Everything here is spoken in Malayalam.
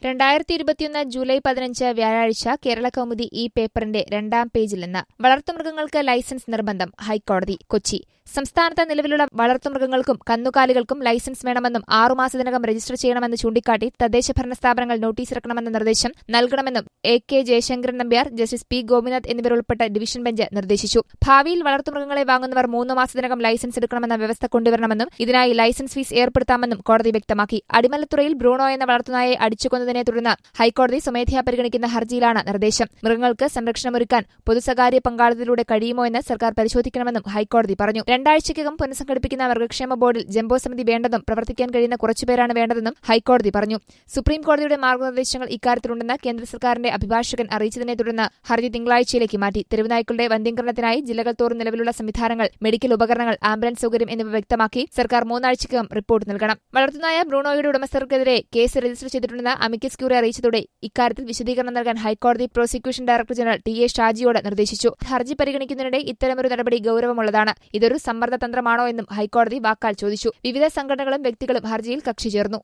രണ്ടായിരത്തി ഇരുപത്തിയൊന്ന് ജൂലൈ പതിനഞ്ച് വ്യാഴാഴ്ച കേരള കൗമുദി ഈ പേപ്പറിന്റെ രണ്ടാം പേജിൽ നിന്ന് വളർത്തുമൃഗങ്ങൾക്ക് ലൈസൻസ് നിർബന്ധം ഹൈക്കോടതി കൊച്ചി സംസ്ഥാനത്ത് നിലവിലുള്ള വളർത്തുമൃഗങ്ങൾക്കും കന്നുകാലികൾക്കും ലൈസൻസ് വേണമെന്നും ആറുമാസത്തിനകം രജിസ്റ്റർ ചെയ്യണമെന്ന് ചൂണ്ടിക്കാട്ടി തദ്ദേശ ഭരണ സ്ഥാപനങ്ങൾ നോട്ടീസിറക്കണമെന്ന നിർദ്ദേശം നൽകണമെന്നും A K Jayasankaran Nambiar justice P Gopinath എന്നിവരുൾപ്പെട്ട ഡിവിഷൻ ബെഞ്ച് നിർദ്ദേശിച്ചു ഭാവിയിൽ വളർത്തുമൃഗങ്ങളെ വാങ്ങുന്നവർ മൂന്ന് മാസത്തിനകം ലൈസൻസ് എടുക്കണമെന്ന വ്യവസ്ഥ കൊണ്ടുവരണമെന്നും ഇതിനായി ലൈസൻസ് ഫീസ് ഏർപ്പെടുത്താമെന്നും കോടതി വ്യക്തമാക്കി അടിമലത്തുറയിൽ ബ്രൂണോ എന്ന വളർത്തുനായെ അടിച്ചുകൊന്നതിനെ തുടർന്ന് ഹൈക്കോടതി സ്വമേധയാ പരിഗണിക്കുന്ന ഹർജിയിലാണ് നിർദ്ദേശം മൃഗങ്ങൾക്ക് സംരക്ഷണമൊരുക്കാൻ പൊതുസ്വകാര്യ പങ്കാളിത്തത്തിലൂടെ കഴിയുമോ എന്ന് സർക്കാർ പരിശോധിക്കണമെന്നും ഹൈക്കോടതി പറഞ്ഞു രണ്ടാഴ്ചയ്ക്കകം പുനഃസംഘടിപ്പിക്കുന്ന മൃഗക്ഷേമ ബോർഡിൽ ജംബോ സമിതി വേണ്ടെന്നും പ്രവർത്തിക്കാൻ കഴിയുന്ന കുറച്ചുപേരാണ് വേണ്ടതെന്നും ഹൈക്കോടതി പറഞ്ഞു സുപ്രീം കോടതിയുടെ മാർഗനിർദ്ദേശങ്ങൾ ഇക്കാര്യത്തിലുണ്ടെന്ന് കേന്ദ്ര സർക്കാരിന്റെ അഭിഭാഷകൻ അറിയിച്ചതിനെ തുടർന്ന് ഹർജി തിങ്കളാഴ്ചയിലേക്ക് മാറ്റി തെരുവുനായ്ക്കളുടെ വന്ധ്യംകരണത്തിനായി ജില്ലകൾ തോറും നിലവിലുള്ള സംവിധാനങ്ങൾ മെഡിക്കൽ ഉപകരണങ്ങൾ ആംബുലൻസ് സൗകര്യം എന്നിവ വ്യക്തമാക്കി സർക്കാർ മൂന്നാഴ്ചയ്ക്കകം റിപ്പോർട്ട് നൽകണം വളർത്തുനായ ബ്രൂണോയുടെ ഉടമസ്ഥർക്കെതിരെ കേസ് രജിസ്റ്റർ ചെയ്തിട്ടുണ്ടെന്ന് അമിക്കസ് ക്യൂറി അറിയിച്ചതോടെ ഇക്കാര്യത്തിൽ വിശദീകരണം നൽകാൻ ഹൈക്കോടതി prosecution director general T A ഷാജിയോട് നിർദ്ദേശിച്ചു ഹർജി പരിഗണിക്കുന്നതിനിടെ ഇത്തരമൊരു നടപടി ഗൌരവമുള്ളതാണ് ഇതൊരു സമ്മർദ്ദതന്ത്രമാണോ എന്നും ഹൈക്കോടതി വാക്കാൽ ചോദിച്ചു വിവിധ സംഘടനകളും വ്യക്തികളും ഹർജിയിൽ കക്ഷി ചേർന്നു